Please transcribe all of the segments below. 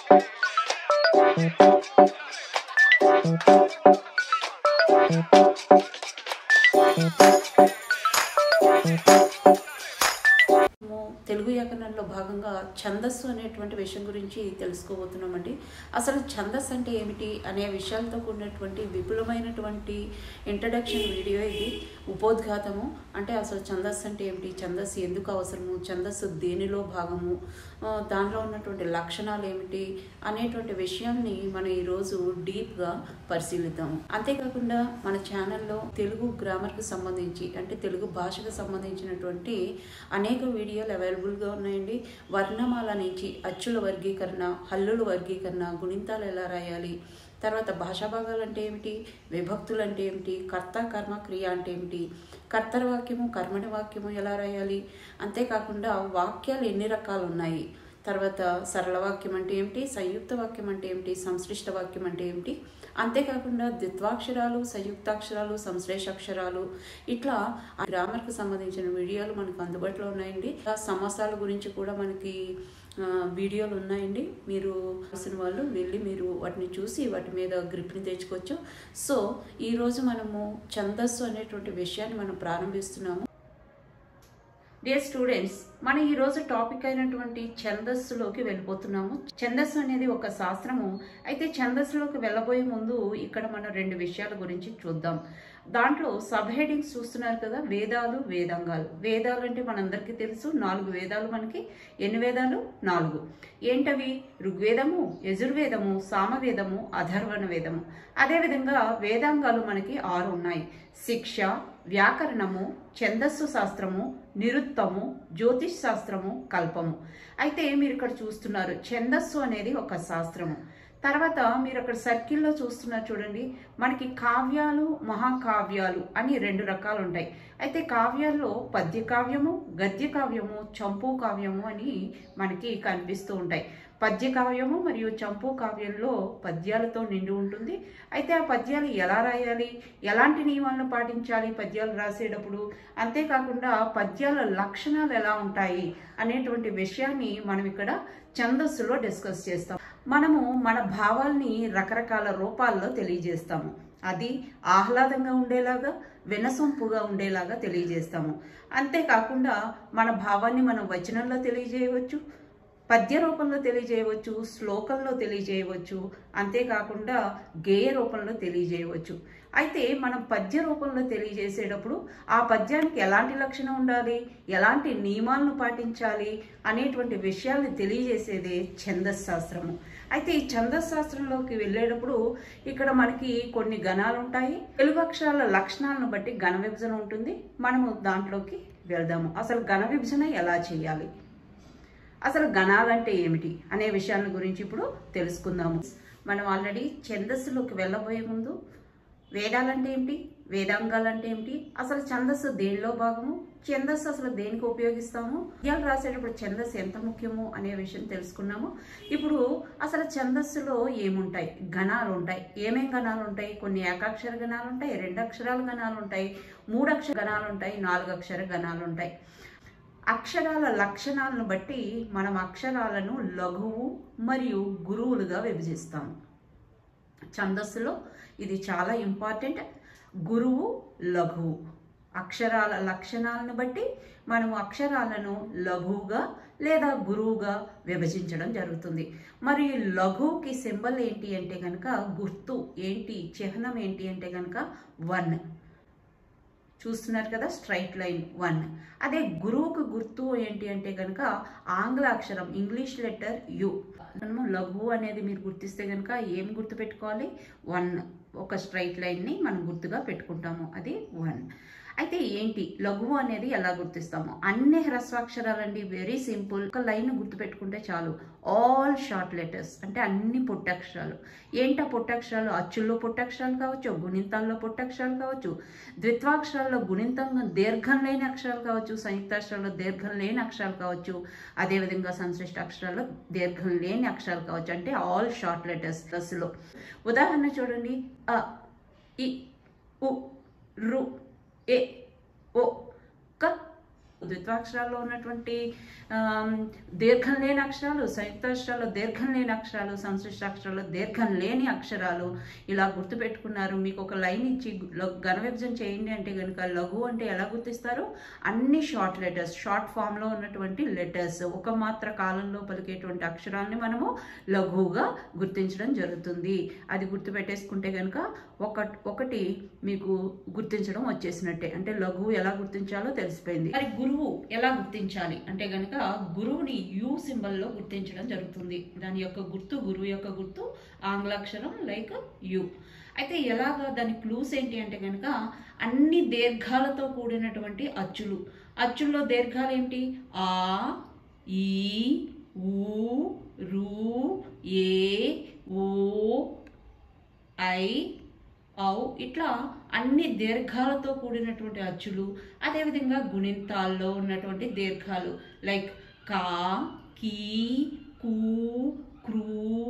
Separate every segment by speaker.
Speaker 1: మనము తెలుగు వ్యాకరణంలో భాగంగా ఛందస్సు అనేటువంటి విషయం గురించి తెలుసుకోబోతున్నామండి అసలు ఛందస్సు అంటే ఏమిటి అనే విషయాలతో కూడినటువంటి విపులమైనటువంటి ఇంట్రడక్షన్ వీడియో ఇది ఉపోద్ఘాతము అంటే అసలు ఛందస్సు అంటే ఏమిటి ఛందస్సు ఎందుకు అవసరము ఛందస్సు దేనిలో భాగము ఆ, దానిలో ఉన్నటువంటి లక్షణాలు ఏమిటి అనేటువంటి విషయాన్ని మనం ఈరోజు డీప్గా పరిశీలిద్దాము అంతేకాకుండా మన ఛానల్లో తెలుగు గ్రామర్కి సంబంధించి అంటే తెలుగు భాషకు సంబంధించినటువంటి అనేక వీడియోలు అవైలబుల్గా ఉన్నాయండి వర్ణమాల నుంచి అచ్చుల వర్గీకరణ హల్లుల వర్గీకరణ గుణింతాలు ఎలా రాయాలి తర్వాత భాషా భాగాలు అంటే ఏమిటి విభక్తులు అంటే ఏమిటి కర్త కర్మ క్రియ అంటే ఏమిటి కర్తర వాక్యము కర్మని వాక్యము ఎలా రాయాలి అంతేకాకుండా వాక్యాలు ఎన్ని రకాలు ఉన్నాయి తర్వాత సరళ వాక్యం అంటే ఏమిటి సంయుక్త వాక్యం అంటే ఏమిటి సంశ్లిష్ట వాక్యం అంటే ఏమిటి అంతేకాకుండా ద్విత్వాక్షరాలు సంయుక్తాక్షరాలు సంశ్లేషాక్షరాలు ఇట్లా ఆ గ్రామర్కి సంబంధించిన వీడియోలు మనకు అందుబాటులో ఉన్నాయండి ఆ సమాసాల గురించి కూడా మనకి ఆ, వీడియోలు ఉన్నాయండి మీరు చూసిన వాళ్ళు వెళ్ళి మీరు వాటిని చూసి వాటి మీద గ్రిప్ని తెచ్చుకోవచ్చు సో ఈరోజు మనము ఛందస్సు అనేటువంటి విషయాన్ని మనం ప్రారంభిస్తున్నాము డియర్ స్టూడెంట్స్ మన ఈ రోజు టాపిక్ అయినటువంటి ఛందస్సులోకి వెళ్ళిపోతున్నాము ఛందస్సు అనేది ఒక శాస్త్రము అయితే ఛందస్సులోకి వెళ్ళబోయే ముందు ఇక్కడ మనం రెండు విషయాల గురించి చూద్దాం దాంట్లో సబ్ హెడింగ్స్ చూస్తున్నారు కదా వేదాలు వేదాంగాలు వేదాలు అంటే మనందరికీ తెలుసు నాలుగు వేదాలు మనకి ఎన్ని వేదాలు నాలుగు ఏంటవి ఋగ్వేదము యజుర్వేదము సామవేదము అధర్వణ వేదము అదేవిధంగా వేదాంగాలు మనకి ఆరు ఉన్నాయి శిక్ష వ్యాకరణము ఛందస్సు శాస్త్రము నిరుత్తము జ్యోతిష్ శాస్త్రము కల్పము అయితే మీరు ఇక్కడ చూస్తున్నారు ఛందస్సు అనేది ఒక శాస్త్రము తర్వాత మీరు అక్కడ సర్కిల్లో చూస్తున్నారు చూడండి మనకి కావ్యాలు మహాకావ్యాలు అని రెండు రకాలు ఉంటాయి అయితే కావ్యాల్లో పద్య కావ్యము గద్య కావ్యము చంపు కావ్యము అని మనకి కనిపిస్తూ ఉంటాయి పద్య కావ్యము మరియు చంపు కావ్యంలో పద్యాలతో నిండి ఉంటుంది అయితే ఆ పద్యాలు ఎలా రాయాలి ఎలాంటి నియమాలను పాటించాలి పద్యాలు రాసేటప్పుడు అంతేకాకుండా పద్యాల లక్షణాలు ఎలా ఉంటాయి అనేటువంటి విషయాన్ని మనం ఇక్కడ ఛందస్సులో డిస్కస్ చేస్తాం మనము మన భావాల్ని రకరకాల రూపాల్లో తెలియజేస్తాము అది ఆహ్లాదంగా ఉండేలాగా వినసొంపుగా ఉండేలాగా తెలియజేస్తాము అంతేకాకుండా మన భావాన్ని మనం వచనంలో తెలియజేయవచ్చు పద్య రూపంలో తెలియజేయవచ్చు శ్లోకంలో తెలియజేయవచ్చు అంతేకాకుండా గేయ రూపంలో తెలియజేయవచ్చు అయితే మనం పద్య రూపంలో తెలియజేసేటప్పుడు ఆ పద్యానికి ఎలాంటి లక్షణం ఉండాలి ఎలాంటి నియమాలను పాటించాలి అనేటువంటి విషయాల్ని తెలియజేసేదే ఛందశాస్త్రము అయితే ఈ ఛందశాస్త్రంలోకి వెళ్ళేటప్పుడు ఇక్కడ మనకి కొన్ని గణాలు ఉంటాయి తెలుగు అక్షరాల లక్షణాలను బట్టి గణ విభజన ఉంటుంది మనము దాంట్లోకి వెళ్దాము అసలు గణ విభజన ఎలా చేయాలి అసలు గణాలంటే ఏమిటి అనే విషయాల గురించి ఇప్పుడు తెలుసుకుందాము మనం ఆల్రెడీ ఛందస్సులోకి వెళ్ళబోయే ముందు వేదాలంటే ఏమిటి వేదాంగాలంటే ఏమిటి అసలు ఛందస్సు దేనిలో భాగము ఛందస్సు అసలు దేనికి ఉపయోగిస్తాము పద్యాలు రాసేటప్పుడు ఛందస్సు ఎంత ముఖ్యము అనే విషయం తెలుసుకున్నాము ఇప్పుడు అసలు ఛందస్సులో ఏముంటాయి గణాలు ఉంటాయి ఏమేం గణాలు ఉంటాయి కొన్ని ఏకాక్షర గణాలు ఉంటాయి రెండు అక్షరాల గణాలు ఉంటాయి మూడు అక్షర గణాలు ఉంటాయి నాలుగు అక్షర గణాలు ఉంటాయి అక్షరాల లక్షణాలను బట్టి మనం అక్షరాలను లఘువు మరియు గురువులుగా విభజిస్తాము ఛందస్సులో ఇది చాలా ఇంపార్టెంట్ గురువు లఘువు అక్షరాల లక్షణాలను బట్టి మనము అక్షరాలను లఘువుగా లేదా గురువుగా విభజించడం జరుగుతుంది మరి లఘువుకి సింబల్ ఏంటి అంటే కనుక గుర్తు ఏంటి చిహ్నం ఏంటి అంటే కనుక వన్ చూస్తున్నారు కదా స్ట్రైట్ లైన్ వన్ అదే గురువుకు గుర్తు ఏంటి అంటే కనుక ఆంగ్ల అక్షరం ఇంగ్లీష్ లెటర్ యు మనము లఘు అనేది మీరు గుర్తిస్తే కనుక ఏం గుర్తు పెట్టుకోవాలి వన్ ఒక స్ట్రైట్ లైన్ని మనం గుర్తుగా పెట్టుకుంటాము అది వన్ అయితే ఏంటి లఘువు అనేది ఎలా గుర్తిస్తాము అన్ని హ్రస్వాక్షరాలండి వెరీ సింపుల్ ఒక లైన్ గుర్తుపెట్టుకుంటే చాలు ఆల్ షార్ట్ లెటర్స్ అంటే అన్ని పొట్టక్షరాలు ఏంటా పొట్టక్షరాలు అచ్చుల్లో పొట్టక్షరాలు కావచ్చు గుణింతాల్లో పొట్టక్షరాలు కావచ్చు ద్విత్వాక్షరాల్లో గుణింతంగా దీర్ఘం లేని అక్షరాలు కావచ్చు సంయుక్తాక్షరాల్లో దీర్ఘం లేని అక్షరాలు కావచ్చు అదేవిధంగా సంశ్లిష్ట అక్షరాల్లో దీర్ఘం లేని అక్షరాలు కావచ్చు అంటే ఆల్ షార్ట్ లెటర్స్ ప్లస్లో ఉదాహరణ చూడండి అ ఇ ఉ రు ఏ ఓ క ద్విత్వాక్షరాల్లో ఉన్నటువంటి ఆమ్, దీర్ఘం లేని అక్షరాలు సంయుక్తాక్షరాల్లో దీర్ఘం లేని అక్షరాలు సంశ్లిష్టాక్షరాల్లో దీర్ఘం లేని అక్షరాలు ఇలా గుర్తుపెట్టుకున్నారు మీకు ఒక లైన్ ఇచ్చి ల- ఘన విభజన చేయండి అంటే కనుక లఘు అంటే ఎలా గుర్తిస్తారు అన్ని షార్ట్ లెటర్స్ షార్ట్ ఫామ్లో ఉన్నటువంటి లెటర్స్ ఒక మాత్ర కాలంలో పలికేటువంటి అక్షరాన్ని మనము లఘువుగా గుర్తించడం జరుగుతుంది అది గుర్తుపెట్టేసుకుంటే కనుక ఒక ఒకటి మీకు గుర్తించడం వచ్చేసినట్టే అంటే లఘువు ఎలా గుర్తించాలో తెలిసిపోయింది మరి గురువు ఎలా గుర్తించాలి అంటే గనుక గురువుని యు సింబల్లో గుర్తించడం జరుగుతుంది దాని యొక్క గుర్తు గురువు యొక్క గుర్తు ఆంగ్లాక్షరం లైక్ యు అయితే ఎలాగా దాని క్లూస్ ఏంటి అంటే కనుక అన్ని దీర్ఘాలతో కూడినటువంటి అచ్చులు అచ్చుల్లో దీర్ఘాలు ఏంటి ఆ ఈ ఊ రు ఏ ఓ ఐ ఔ ఇట్లా అన్ని దీర్ఘాలతో కూడినటువంటి అచ్చులు అదేవిధంగా గుణింతాల్లో ఉన్నటువంటి దీర్ఘాలు లైక్ కా కీ కు క్రూ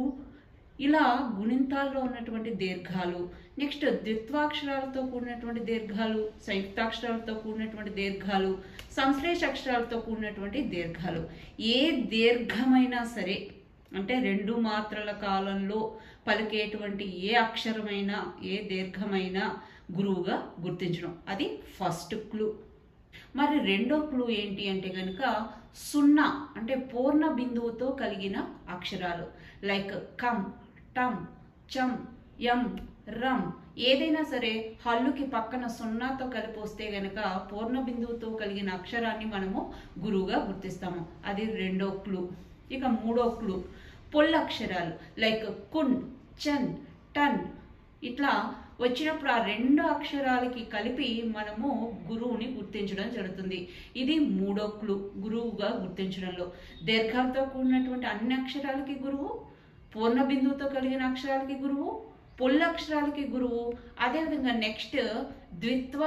Speaker 1: ఇలా గుణింతాల్లో ఉన్నటువంటి దీర్ఘాలు నెక్స్ట్ ద్విత్వాక్షరాలతో కూడినటువంటి దీర్ఘాలు సంయుక్తాక్షరాలతో కూడినటువంటి దీర్ఘాలు సంశ్లేష అక్షరాలతో కూడినటువంటి దీర్ఘాలు ఏ దీర్ఘమైనా సరే అంటే రెండు మాత్రల కాలంలో పలికేటువంటి ఏ అక్షరమైనా ఏ దీర్ఘమైనా గురువుగా గుర్తించడం అది ఫస్ట్ క్లూ మరి రెండో క్లూ ఏంటి అంటే కనుక సున్నా అంటే పూర్ణ బిందువుతో కలిగిన అక్షరాలు లైక్ కమ్ టమ్ చమ్ యం రమ్ ఏదైనా సరే హల్లుకి పక్కన సున్నాతో కలిపి వస్తే గనక పూర్ణ బిందువుతో కలిగిన అక్షరాన్ని మనము గురువుగా గుర్తిస్తాము అది రెండో క్లూ ఇక మూడో క్లూ పొల్లక్షరాలు లైక్ కున్ చన్ టన్ ఇట్లా వచ్చినప్పుడు ఆ రెండు అక్షరాలకి కలిపి మనము గురువుని గుర్తించడం జరుగుతుంది ఇది మూడో క్లూ గురువుగా గుర్తించడంలో దీర్ఘాలతో కూడినటువంటి అన్ని అక్షరాలకి గురువు పూర్ణ బిందువుతో కలిగిన అక్షరాలకి గురువు పొల్లక్షరాలకి గురువు అదేవిధంగా నెక్స్ట్ ద్విత్వ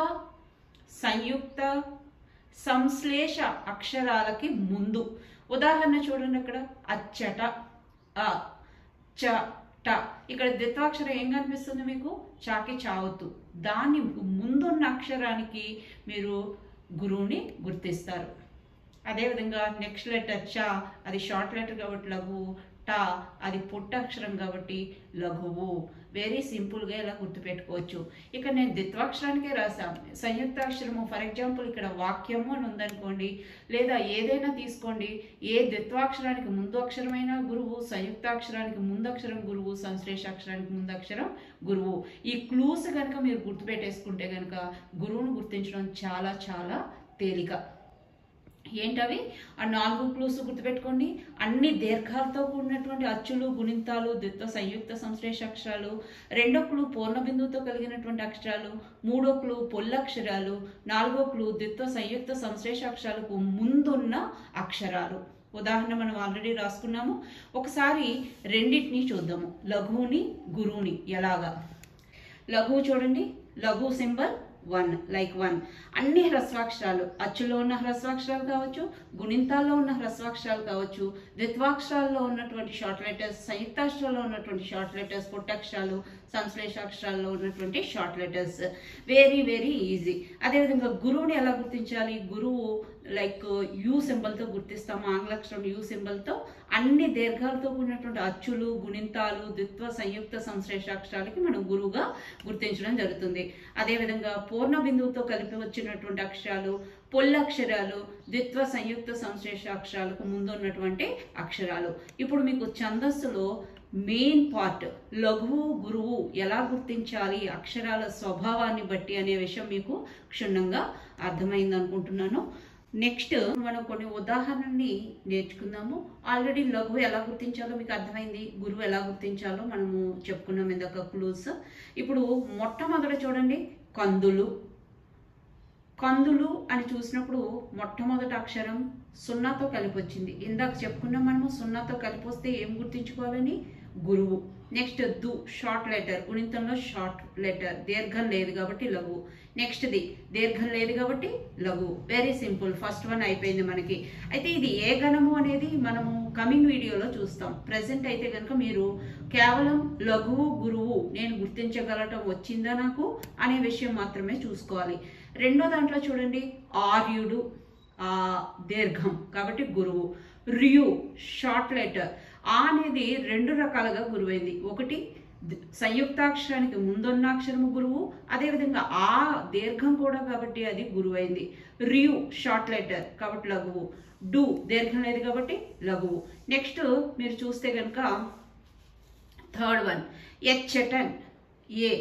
Speaker 1: సంయుక్త సంశ్లేష అక్షరాలకి ముందు ఉదాహరణ చూడండి అక్కడ అచ్చట అ చ ట ఇక్కడ ద్విత్వాక్షరం ఏం కనిపిస్తుంది మీకు చాకి చావత్తు దాని ముందున్న అక్షరానికి మీరు గురువుని గుర్తిస్తారు అదేవిధంగా నెక్స్ట్ లెటర్ చ అది షార్ట్ లెటర్ కాబట్టి లఘువు ట అది పుట్టక్షరం కాబట్టి లఘువు వెరీ సింపుల్గా ఇలా గుర్తుపెట్టుకోవచ్చు ఇక్కడ నేను ద్విత్వాక్షరానికే రాసాం సంయుక్తాక్షరము ఫర్ ఎగ్జాంపుల్ ఇక్కడ వాక్యము అని ఉందనుకోండి లేదా ఏదైనా తీసుకోండి ఏ ద్విత్వాక్షరానికి ముందు అక్షరమైన గురువు సంయుక్తాక్షరానికి ముందు అక్షరం గురువు సంశ్లేషాక్షరానికి ముందు అక్షరం గురువు ఈ క్లూస్ కనుక మీరు గుర్తుపెట్టేసుకుంటే కనుక గురువును గుర్తించడం చాలా చాలా తేలిక ఏంటవి ఆ నాలుగు క్లూస్ గుర్తుపెట్టుకోండి అన్ని దీర్ఘాలతో కూడినటువంటి అచ్చులు గుణింతాలు ద్విత్వ సంయుక్త సంశ్లేష అక్షరాలు రెండో క్లూ పూర్ణ బిందువుతో కలిగినటువంటి అక్షరాలు మూడో క్లూ పొల్లక్షరాలు నాలుగో క్లూ ద్విత్వ సంయుక్త సంశ్లేష అక్షరాలకు ముందున్న అక్షరాలు ఉదాహరణ మనం ఆల్రెడీ రాసుకున్నాము ఒకసారి రెండింటిని చూద్దాము లఘువుని గురువుని ఎలాగా లఘువు చూడండి లఘు సింబల్ వన్ లైక్ వన్ అన్ని హ్రస్వాక్షరాలు అచ్చులో ఉన్న హ్రస్వాక్షరాలు కావచ్చు గుణింతాల్లో ఉన్న హ్రస్వాక్షరాలు కావచ్చు ద్విత్వాక్షరాల్లో ఉన్నటువంటి షార్ట్ లెటర్స్ సంయుక్తాక్షరాల్లో ఉన్నటువంటి షార్ట్ లెటర్స్ పుట్టక్షరాలు సంశ్లేషాక్షరాల్లో ఉన్నటువంటి short letters very very easy అదేవిధంగా గురువుని ఎలా గుర్తించాలి గురువు లైక్ యూ సింబల్తో గుర్తిస్తాము ఆంగ్లాక్షరం యూ సింబల్తో అన్ని దీర్ఘాలతో కూడినటువంటి అచ్చులు గుణింతాలు ద్విత్వ సంయుక్త సంశ్లేషాక్షరాలకి మనం గురువుగా గుర్తించడం జరుగుతుంది అదేవిధంగా పూర్ణ బిందువుతో కలిపి వచ్చినటువంటి అక్షరాలు పొల్లక్షరాలు ద్విత్వ సంయుక్త సంశ్లేష అక్షరాలకు ముందు ఉన్నటువంటి అక్షరాలు ఇప్పుడు మీకు ఛందస్సులో మెయిన్ పార్ట్ లఘువు గురువు ఎలా గుర్తించాలి అక్షరాల స్వభావాన్ని బట్టి అనే విషయం మీకు క్షుణ్ణంగా అర్థమైంది అనుకుంటున్నాను నెక్స్ట్ మనం కొన్ని ఉదాహరణని నేర్చుకుందాము ఆల్రెడీ లఘువు ఎలా గుర్తించాలో మీకు అర్థమైంది గురువు ఎలా గుర్తించాలో మనము చెప్పుకున్నాం ఇందాక క్లూస్ ఇప్పుడు మొట్టమొదట చూడండి కందులు కందులు అని చూసినప్పుడు మొట్టమొదటి అక్షరం సున్నాతో కలిపి వచ్చింది ఇందాక చెప్పుకున్నాం మనము సున్నాతో కలిపి వస్తే ఏం గుర్తించుకోవాలని గురువు నెక్స్ట్ దు షార్ట్ లెటర్ గుణితంలో షార్ట్ లెటర్ దీర్ఘం లేదు కాబట్టి లఘు నెక్స్ట్ ది దీర్ఘం లేదు కాబట్టి లఘు వెరీ సింపుల్ ఫస్ట్ వన్ అయిపోయింది మనకి అయితే ఇది ఏ గణము అనేది మనము కమింగ్ వీడియోలో చూస్తాం ప్రజెంట్ అయితే కనుక మీరు కేవలం లఘువు గురువు నేను గుర్తించగలటం వచ్చిందా నాకు అనే విషయం మాత్రమే చూసుకోవాలి రెండో దాంట్లో చూడండి ఆర్యుడు ఆ దీర్ఘం కాబట్టి గురువు రియు షార్ట్ లెటర్ ఆ అనేది రెండు రకాలుగా గురువైంది ఒకటి ది- సంయుక్తాక్షరానికి ముందున్న అక్షరము గురువు అదేవిధంగా ఆ దీర్ఘం కూడా కాబట్టి అది గురువైంది రియు షార్ట్ లెటర్ కాబట్టి లఘువు డు దీర్ఘం లేదు కాబట్టి లఘువు నెక్స్ట్ మీరు చూస్తే కనుక థర్డ్ వన్ ఎచ్చటన్ ఏ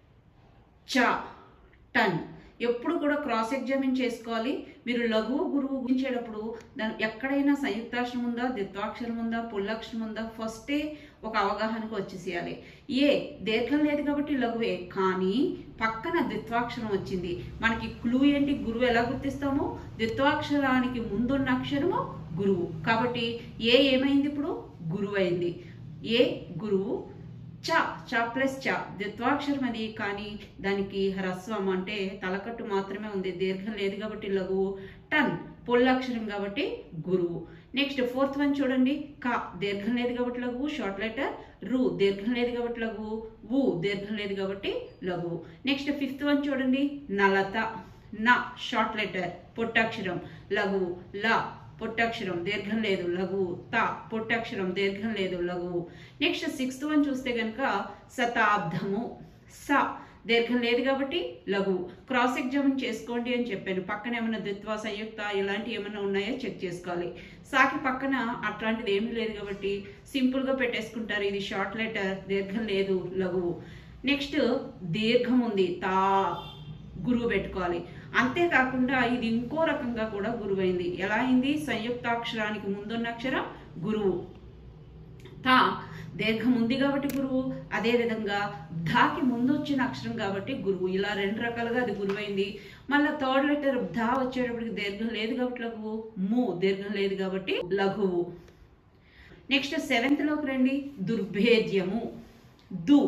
Speaker 1: చ టన్ ఎప్పుడు కూడా క్రాస్ ఎగ్జామిన్ చేసుకోవాలి మీరు లఘువు గురువు గురించేటప్పుడు దాని ఎక్కడైనా సంయుక్తాక్షరం ఉందా ద్విత్వాక్షరం ఉందా పుల్లక్షరం ఉందా ఫస్టే ఒక అవగాహనకు వచ్చేసేయాలి ఏ దీర్ఘం లేదు కాబట్టి లఘువే కానీ పక్కన ద్విత్వాక్షరం వచ్చింది మనకి క్లూ ఏంటి గురువు ఎలా గుర్తిస్తామో ద్విత్వాక్షరానికి ముందున్న అక్షరము గురువు కాబట్టి ఏ ఏమైంది ఇప్పుడు గురువు అయింది ఏ గురువు చ చ ప్లస్ చ ద్విత్వాక్షరం అది కానీ దానికి హ్రస్వం అంటే తలకట్టు మాత్రమే ఉంది దీర్ఘం లేదు కాబట్టి లఘువు టన్ పొల్లక్షరం కాబట్టి గురువు నెక్స్ట్ ఫోర్త్ వన్ చూడండి క దీర్ఘం లేదు కాబట్టి లఘువు షార్ట్ లెటర్ రు దీర్ఘం లేదు కాబట్టి లఘువు వు దీర్ఘం లేదు కాబట్టి లఘువు నెక్స్ట్ ఫిఫ్త్ వన్ చూడండి నలత న షార్ట్ లెటర్ పొట్టక్షరం లఘువు ల పొట్టక్షరం దీర్ఘం లేదు లఘువు త పొట్టక్షరం దీర్ఘం లేదు లఘువు నెక్స్ట్ సిక్స్త్ వన్ చూస్తే కనుక శతాబ్దము స దీర్ఘం లేదు కాబట్టి లఘువు క్రాస్ ఎగ్జామిన్ చేసుకోండి అని చెప్పాను పక్కన ఏమైనా ద్విత్వ సంయుక్త ఇలాంటివి ఏమైనా ఉన్నాయో చెక్ చేసుకోవాలి సాకి పక్కన అట్లాంటిది ఏమీ లేదు కాబట్టి సింపుల్గా పెట్టేసుకుంటారు ఇది షార్ట్ లెటర్ దీర్ఘం లేదు లఘువు నెక్స్ట్ దీర్ఘం ఉంది తా గురువు పెట్టుకోవాలి అంతేకాకుండా ఇది ఇంకో రకంగా కూడా గురువైంది ఎలా అయింది సంయుక్తాక్షరానికి ముందున్న అక్షరం గురువు తా దీర్ఘం ఉంది కాబట్టి గురువు అదేవిధంగా ధాకి ముందు వచ్చిన అక్షరం కాబట్టి గురువు ఇలా రెండు రకాలుగా అది గురువైంది మళ్ళీ థర్డ్ లెటర్ ధా వచ్చేటప్పటికి దీర్ఘం లేదు కాబట్టి లఘువు ము దీర్ఘం లేదు కాబట్టి లఘువు నెక్స్ట్ సెవెంత్లోకి రండి దుర్భేద్యము దు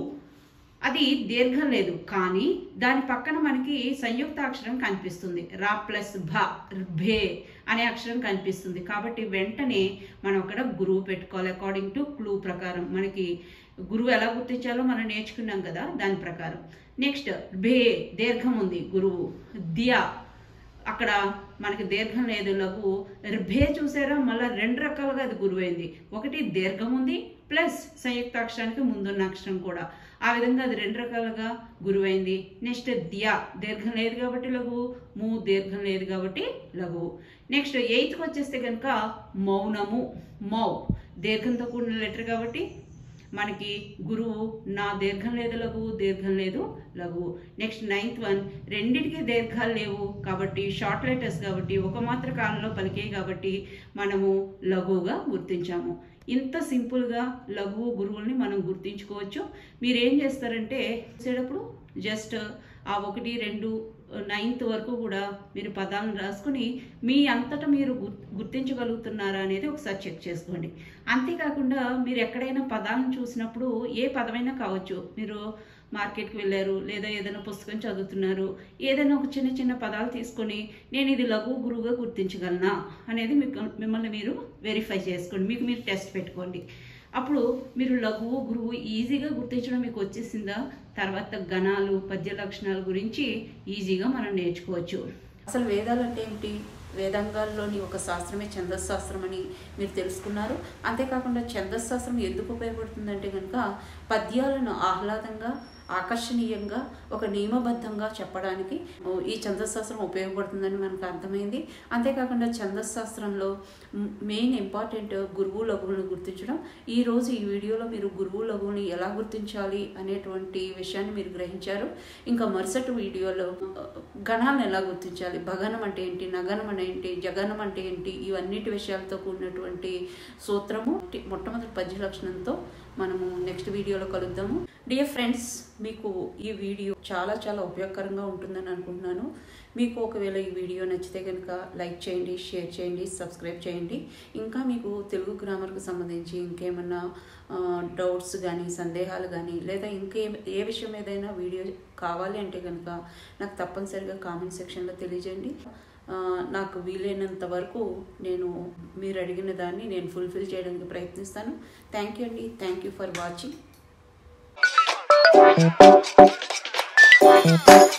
Speaker 1: అది దీర్ఘం లేదు కానీ దాని పక్కన మనకి సంయుక్త అక్షరం కనిపిస్తుంది రా ప్లస్ భ భే అనే అక్షరం కనిపిస్తుంది కాబట్టి వెంటనే మనం అక్కడ గురువు పెట్టుకోవాలి అకార్డింగ్ టు క్లూ ప్రకారం మనకి గురువు ఎలా గుర్తించాలో మనం నేర్చుకున్నాం కదా దాని ప్రకారం నెక్స్ట్ భే దీర్ఘం ఉంది గురువు దియా అక్కడ మనకి దీర్ఘం లేదు లఘు ర్భే చూసారా మళ్ళీ రెండు రకాలుగా అది గురువైంది ఒకటి దీర్ఘం ఉంది ప్లస్ సంయుక్తాక్షరానికి ముందున్న అక్షరం కూడా ఆ విధంగా అది రెండు రకాలుగా గురువైంది నెక్స్ట్ ద్యా దీర్ఘం లేదు కాబట్టి లఘు ము దీర్ఘం లేదు కాబట్టి లఘు నెక్స్ట్ ఎయిత్కి వచ్చేస్తే కనుక మౌనము మౌ దీర్ఘంతో కూడిన లెటర్ కాబట్టి మనకి గురువు నా దీర్ఘం లేదు లఘువు దీర్ఘం లేదు లఘువు నెక్స్ట్ నైన్త్ వన్ రెండింటికి దీర్ఘాలు లేవు కాబట్టి షార్ట్ లెటర్స్ కాబట్టి ఒక మాత్ర కాలంలో పలికే కాబట్టి మనము లఘువుగా గుర్తించాము ఇంత సింపుల్గా లఘువు గురువుల్ని మనం గుర్తించుకోవచ్చు మీరు ఏం చేస్తారంటే చేసేటప్పుడు జస్ట్ ఆ ఒకటి రెండు నైన్త్ వరకు కూడా మీరు పదాలను రాసుకుని మీ అంతటా మీరు గుర్- గుర్తించగలుగుతున్నారా అనేది ఒకసారి చెక్ చేసుకోండి అంతేకాకుండా మీరు ఎక్కడైనా పదాలను చూసినప్పుడు ఏ పదమైనా కావచ్చు మీరు మార్కెట్కి వెళ్ళారు లేదా ఏదైనా పుస్తకం చదువుతున్నారు ఏదైనా ఒక చిన్న చిన్న పదాలు తీసుకొని నేను ఇది లఘు గురువుగా గుర్తించగలనా అనేది మీకు మిమ్మల్ని మీరు వెరిఫై చేసుకోండి మీకు మీరు టెస్ట్ పెట్టుకోండి అప్పుడు మీరు లఘువు గురువు ఈజీగా గుర్తించడం మీకు వచ్చేసిందా తర్వాత గణాలు పద్య లక్షణాల గురించి ఈజీగా మనం నేర్చుకోవచ్చు అసలు వేదాలు అంటే ఏమిటి వేదాంగాల్లోని ఒక శాస్త్రమే ఛందశాస్త్రం అని మీరు తెలుసుకున్నారు అంతేకాకుండా ఛందశాస్త్రం ఎందుకు ఉపయోగపడుతుందంటే కనుక పద్యాలను ఆహ్లాదంగా ఆకర్షణీయంగా ఒక నియమబద్ధంగా చెప్పడానికి ఓ, ఈ ఛందశాస్త్రం ఉపయోగపడుతుందని మనకు అర్థమైంది అంతేకాకుండా ఛందశాస్త్రంలో మ్, మెయిన్ ఇంపార్టెంట్ గురువు లఘువులను గుర్తించడం ఈ రోజు ఈ వీడియోలో మీరు గురువు లఘువుని ఎలా గుర్తించాలి అనేటువంటి విషయాన్ని మీరు గ్రహించారు ఇంకా మరుసటి వీడియోలో ఆ, గణాలను ఎలా గుర్తించాలి భగనం అంటే ఏంటి నగనం అంటే ఏంటి జగనం అంటే ఏంటి ఇవన్నిటి విషయాలతో కూడినటువంటి సూత్రము మొట్టమొదటి పద్య లక్షణంతో మనము నెక్స్ట్ వీడియోలో కలుద్దాము డియర్ ఫ్రెండ్స్ మీకు ఈ వీడియో చాలా చాలా ఉపయోగకరంగా ఉంటుందని అనుకుంటున్నాను మీకు ఒకవేళ ఈ వీడియో నచ్చితే కనుక లైక్ చేయండి షేర్ చేయండి సబ్స్క్రైబ్ చేయండి ఇంకా మీకు తెలుగు గ్రామర్కి సంబంధించి ఇంకేమన్నా డౌట్స్ కానీ సందేహాలు కానీ లేదా ఇంకే ఏ విషయం ఏదైనా వీడియో కావాలి అంటే కనుక నాకు తప్పనిసరిగా కామెంట్ సెక్షన్లో తెలియజేయండి ఆ, నాకు వీలైనంత వరకు నేను మీరు అడిగిన దాన్ని నేను ఫుల్ఫిల్ చేయడానికి ప్రయత్నిస్తాను థ్యాంక్ యూ అండి థ్యాంక్ యూ ఫర్ వాచింగ్